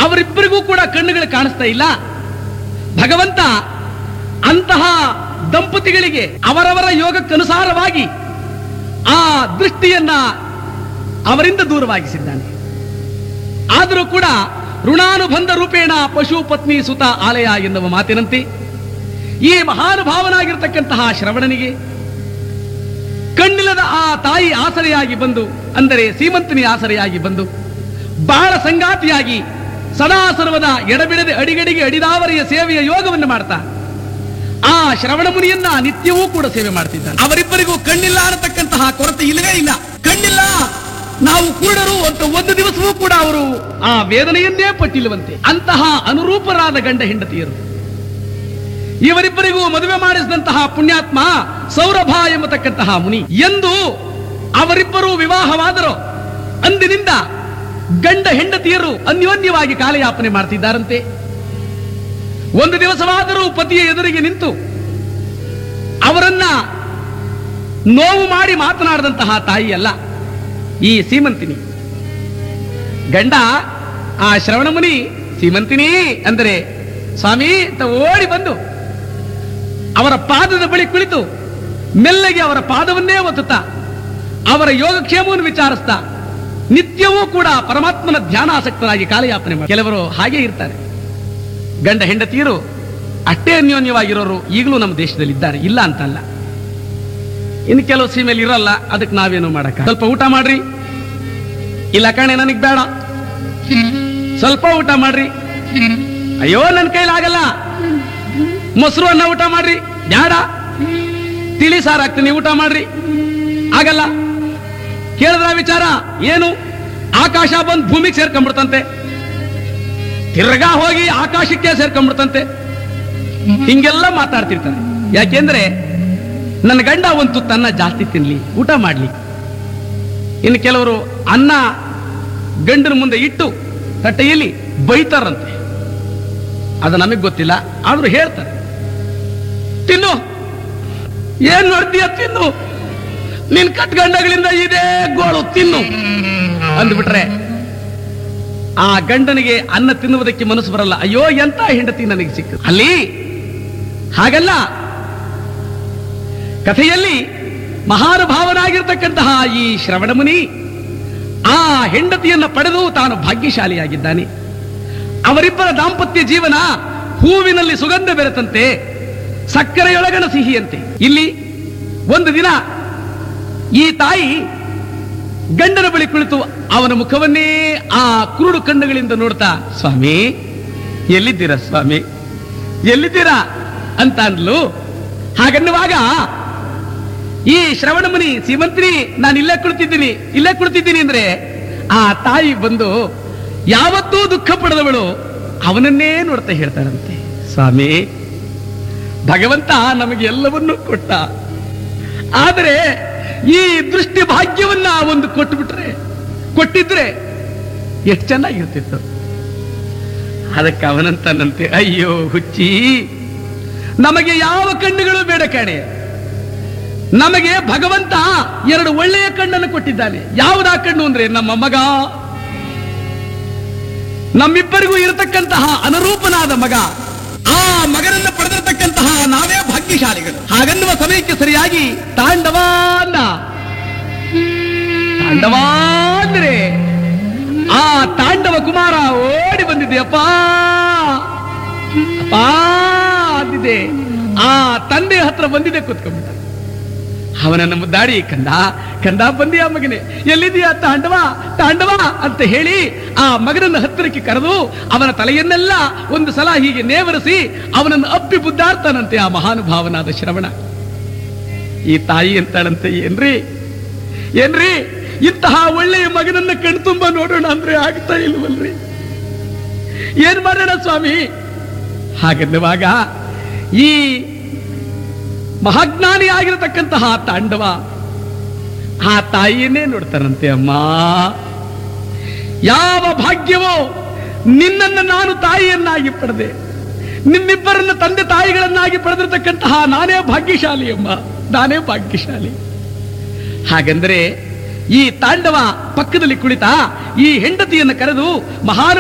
ಅವರಿಬ್ಬರಿಗೂ ಕೂಡ ಕಣ್ಣುಗಳು ಕಾಣಿಸ್ತಾ ಇಲ್ಲ ಭಗವಂತ ಅಂತಹ ದಂಪತಿಗಳಿಗೆ ಅವರವರ ಯೋಗಕ್ಕನುಸಾರವಾಗಿ ಆ ದೃಷ್ಟಿಯನ್ನ ಅವರಿಂದ ದೂರವಾಗಿಸಿದ್ದಾನೆ ಆದರೂ ಕೂಡ ಋಣಾನುಬಂಧ ರೂಪೇಣ ಪಶು ಪತ್ನಿ ಸುತ ಆಲಯ ಎನ್ನುವ ಮಾತಿನಂತೆ ಈ ಮಹಾನುಭಾವನಾಗಿರ್ತಕ್ಕಂತಹ ಶ್ರವಣನಿಗೆ ಕಣ್ಣಿಲ್ಲದ ಆ ತಾಯಿ ಆಸರೆಯಾಗಿ ಬಂದು ಅಂದರೆ ಸೀಮಂತನಿ ಆಸರೆಯಾಗಿ ಬಂದು ಬಾಳ ಸಂಗಾತಿಯಾಗಿ ಸದಾ ಸರ್ವದ ಎಡಬಿಡದೆ ಅಡಿಗಡಿಗೆ ಅಡಿದಾವರಿಯ ಸೇವೆಯ ಯೋಗವನ್ನು ಮಾಡ್ತಾ ಆ ಶ್ರವಣ ಮುನಿಯನ್ನ ನಿತ್ಯವೂ ಕೂಡ ಸೇವೆ ಮಾಡ್ತಿದ್ದಾನೆ ಅವರಿಬ್ಬರಿಗೂ ಕಣ್ಣಿಲ್ಲ ಅನ್ನತಕ್ಕಂತಹ ಕೊರತೆ ಇಲ್ಲವೇ ಇಲ್ಲ ಕಣ್ಣಿಲ್ಲ ನಾವು ಕುರುಡರು ಅಂತ ಒಂದು ದಿವಸವೂ ಕೂಡ ಅವರು ಆ ವೇದನೆಯನ್ನೇ ಪಟ್ಟಿಲ್ಲವಂತೆ ಅಂತಹ ಅನುರೂಪರಾದ ಗಂಡ ಹೆಂಡತಿಯರು ಇವರಿಬ್ಬರಿಗೂ ಮದುವೆ ಮಾಡಿಸಿದಂತಹ ಪುಣ್ಯಾತ್ಮ ಸೌರಭ ಎಂಬತಕ್ಕಂತಹ ಮುನಿ ಎಂದು ಅವರಿಬ್ಬರು ವಿವಾಹವಾದರು ಅಂದಿನಿಂದ ಗಂಡ ಹೆಂಡತಿಯರು ಅನ್ಯೋನ್ಯವಾಗಿ ಕಾಲಯಾಪನೆ ಮಾಡ್ತಿದ್ದಾರಂತೆ ಒಂದು ದಿವಸವಾದರೂ ಪತಿಯ ಎದುರಿಗೆ ನಿಂತು ಅವರನ್ನ ನೋವು ಮಾಡಿ ಮಾತನಾಡಿದಂತಹ ತಾಯಿಯಲ್ಲ ಈ ಸೀಮಂತಿನಿ ಗಂಡ ಆ ಶ್ರವಣಮುನಿ ಸೀಮಂತಿನಿ ಅಂದರೆ ಸ್ವಾಮಿ ಅಂತ ಓಡಿ ಬಂದು ಅವರ ಪಾದದ ಬಳಿ ಕುಳಿತು ಮೆಲ್ಲಗೆ ಅವರ ಪಾದವನ್ನೇ ಒತ್ತುತ್ತಾ ಅವರ ಯೋಗಕ್ಷೇಮವನ್ನು ವಿಚಾರಿಸ್ತಾ ನಿತ್ಯವೂ ಕೂಡ ಪರಮಾತ್ಮನ ಧ್ಯಾನಾಸಕ್ತರಾಗಿ ಕಾಲಯಾಪನೆ ಮಾಡಿ ಕೆಲವರು ಹಾಗೆ ಇರ್ತಾರೆ ಗಂಡ ಹೆಂಡತಿಯರು ಅಷ್ಟೇ ಅನ್ಯೋನ್ಯವಾಗಿರೋರು ಈಗಲೂ ನಮ್ಮ ದೇಶದಲ್ಲಿ ಇದ್ದಾರೆ ಇಲ್ಲ ಅಂತಲ್ಲ ಇನ್ನು ಕೆಲವು ಸೀಮೆಯಲ್ಲಿ ಇರಲ್ಲ ಅದಕ್ಕೆ ನಾವೇನು ಮಾಡಕ್ಕ ಸ್ವಲ್ಪ ಊಟ ಮಾಡ್ರಿ ಇಲ್ಲ ಕಣೆ ನನಗ್ ಬೇಡ ಸ್ವಲ್ಪ ಊಟ ಮಾಡ್ರಿ ಅಯ್ಯೋ ನನ್ನ ಕೈಲಾಗಲ್ಲ ಮೊಸರು ಅನ್ನ ಊಟ ಮಾಡ್ರಿ ಬ್ಯಾಡ ತಿಳಿ ಸಾರು ಹಾಕ್ತೀನಿ ಊಟ ಮಾಡ್ರಿ ಆಗಲ್ಲ ಕೇಳಿದ್ರ ವಿಚಾರ ಏನು ಆಕಾಶ ಬಂದು ಭೂಮಿಗೆ ಸೇರ್ಕೊಂಡ್ಬಿಡ್ತಂತೆ ತಿರ್ಗಾ ಹೋಗಿ ಆಕಾಶಕ್ಕೆ ಸೇರ್ಕೊಂಡ್ಬಿಡ್ತಂತೆ ಹಿಂಗೆಲ್ಲ ಮಾತಾಡ್ತಿರ್ತಾರೆ ಯಾಕೆಂದ್ರೆ ನನ್ನ ಗಂಡ ಒಂದು ತುತ್ತು ಜಾಸ್ತಿ ತಿನ್ಲಿ ಊಟ ಮಾಡ್ಲಿ ಇನ್ನು ಕೆಲವರು ಅನ್ನ ಗಂಡನ ಮುಂದೆ ಇಟ್ಟು ತಟ್ಟೆಯಲ್ಲಿ ಬೈತಾರಂತೆ ಅದು ನಮಗೆ ಗೊತ್ತಿಲ್ಲ ಆದ್ರೂ ಹೇಳ್ತಾರೆ ತಿನ್ನು ಏನ್ ನೋಡ್ತೀಯ ತಿನ್ನು ನಿನ್ ಕಟ್ಗಂಡಗಳಿಂದ ಇದೇ ಗೋಳು ತಿನ್ನು ಅಂದ್ಬಿಟ್ರೆ ಆ ಗಂಡನಿಗೆ ಅನ್ನ ತಿನ್ನುವುದಕ್ಕೆ ಮನಸ್ಸು ಬರಲ್ಲ ಅಯ್ಯೋ ಎಂತ ಹೆಂಡತಿ ನನಗೆ ಸಿಕ್ಕ ಅಲ್ಲಿ ಹಾಗಲ್ಲ ಕಥೆಯಲ್ಲಿ ಮಹಾನುಭಾವನಾಗಿರ್ತಕ್ಕಂತಹ ಈ ಶ್ರವಣಮುನಿ ಆ ಹೆಂಡತಿಯನ್ನ ಪಡೆದು ತಾನು ಭಾಗ್ಯಶಾಲಿಯಾಗಿದ್ದಾನೆ ಅವರಿಬ್ಬರ ದಾಂಪತ್ಯ ಜೀವನ ಹೂವಿನಲ್ಲಿ ಸುಗಂಧ ಬೆರೆತಂತೆ ಸಕ್ಕರೆಯೊಳಗಣ ಸಿಹಿಯಂತೆ ಇಲ್ಲಿ ಒಂದು ದಿನ ಈ ತಾಯಿ ಗಂಡನ ಬಳಿ ಕುಳಿತು ಅವನ ಮುಖವನ್ನೇ ಆ ಕುರುಡು ಕಣ್ಣುಗಳಿಂದ ನೋಡ್ತಾ ಸ್ವಾಮಿ ಎಲ್ಲಿದ್ದೀರಾ ಸ್ವಾಮಿ ಎಲ್ಲಿದ್ದೀರಾ ಅಂತ ಅಂದ್ಲು ಹಾಗನ್ನುವಾಗ ಈ ಶ್ರವಣ ಮುನಿ ಸೀಮಂತ್ರಿ ನಾನು ಇಲ್ಲೇ ಕುಳಿತಿದ್ದೀನಿ ಇಲ್ಲೇ ಕುಳಿತಿದ್ದೀನಿ ಅಂದ್ರೆ ಆ ತಾಯಿ ಬಂದು ಯಾವತ್ತೂ ದುಃಖ ಪಡೆದವಳು ಅವನನ್ನೇ ನೋಡ್ತಾ ಹೇಳ್ತಾರಂತೆ ಸ್ವಾಮಿ ಭಗವಂತ ನಮಗೆ ಎಲ್ಲವನ್ನೂ ಕೊಟ್ಟ ಆದರೆ ಈ ದೃಷ್ಟಿ ಭಾಗ್ಯವನ್ನ ಒಂದು ಕೊಟ್ಟು ಬಿಟ್ರೆ ಕೊಟ್ಟಿದ್ರೆ ಎಷ್ಟು ಚೆನ್ನಾಗಿರ್ತಿತ್ತು ಅದಕ್ಕೆ ಅವನಂತನಂತೆ ಅಯ್ಯೋ ಹುಚ್ಚಿ ನಮಗೆ ಯಾವ ಕಣ್ಣುಗಳು ಬೇಡ ಕಣೆ ನಮಗೆ ಭಗವಂತ ಎರಡು ಒಳ್ಳೆಯ ಕಣ್ಣನ್ನು ಕೊಟ್ಟಿದ್ದಾನೆ ಯಾವುದಾ ಕಣ್ಣು ಅಂದ್ರೆ ನಮ್ಮ ಮಗ ನಮ್ಮಿಬ್ಬರಿಗೂ ಇರತಕ್ಕಂತಹ ಅನುರೂಪನಾದ ಮಗ ಆ ಮಗನನ್ನ ಪಡೆದಿರತಕ್ಕಂತಹ ನಾವೇ ಭಾಗ್ಯಶಾಲಿಗಳು ಹಾಗನ್ನುವ ಸಮಯಕ್ಕೆ ಸರಿಯಾಗಿ ತಾಂಡವ ಅಂದ ತಾಂಡವ ಅಂದ್ರೆ ಆ ತಾಂಡವ ಕುಮಾರ ಓಡಿ ಬಂದಿದೆ ಅಪ್ಪ ಅಪ್ಪ ಅಂದಿದೆ ಆ ತಂದೆ ಹತ್ರ ಬಂದಿದೆ ಕೂತ್ಕೊಂಡ್ಬಿಟ್ಟ ಅವನನ್ನು ಮುದ್ದಾಡಿ ಕಂದ ಕಂದ ಬಂದಿಯ ಮಗನೇ ಎಲ್ಲಿದೆಯಾ ತಾಂಡವ ತಾಂಡವ ಅಂತ ಹೇಳಿ ಆ ಮಗನನ್ನು ಹತ್ತಿರಕ್ಕೆ ಕರೆದು ಅವನ ತಲೆಯನ್ನೆಲ್ಲ ಒಂದು ಸಲ ಹೀಗೆ ನೇವರಿಸಿ ಅವನನ್ನು ಅಪ್ಪಿ ಬುದ್ಧಾಡ್ತಾನಂತೆ ಆ ಮಹಾನುಭಾವನಾದ ಶ್ರವಣ ಈ ತಾಯಿ ಅಂತಾಳಂತೆ ಏನ್ರಿ ಏನ್ರಿ ಇಂತಹ ಒಳ್ಳೆಯ ಮಗನನ್ನ ಕಣ್ತುಂಬ ನೋಡೋಣ ಅಂದ್ರೆ ಆಗ್ತಾ ಇಲ್ವಲ್ರಿ ಏನ್ ಮಾಡೋಣ ಸ್ವಾಮಿ ಹಾಗೆನ್ನುವಾಗ ಈ ಮಹಾಜ್ಞಾನಿ ಆಗಿರತಕ್ಕಂತಹ ತಾಂಡವ ಆ ತಾಯಿಯನ್ನೇ ನೋಡ್ತಾರಂತೆ ಅಮ್ಮ ಯಾವ ಭಾಗ್ಯವೋ ನಿನ್ನನ್ನು ನಾನು ತಾಯಿಯನ್ನಾಗಿ ಪಡೆದೆ ನಿಮ್ಮಿಬ್ಬರನ್ನ ತಂದೆ ತಾಯಿಗಳನ್ನಾಗಿ ಪಡೆದಿರತಕ್ಕಂತಹ ನಾನೇ ಭಾಗ್ಯಶಾಲಿ ಅಮ್ಮ ನಾನೇ ಭಾಗ್ಯಶಾಲಿ ಹಾಗಂದ್ರೆ ಈ ತಾಂಡವ ಪಕ್ಕದಲ್ಲಿ ಕುಳಿತ ಈ ಹೆಂಡತಿಯನ್ನು ಕರೆದು ಮಹಾನು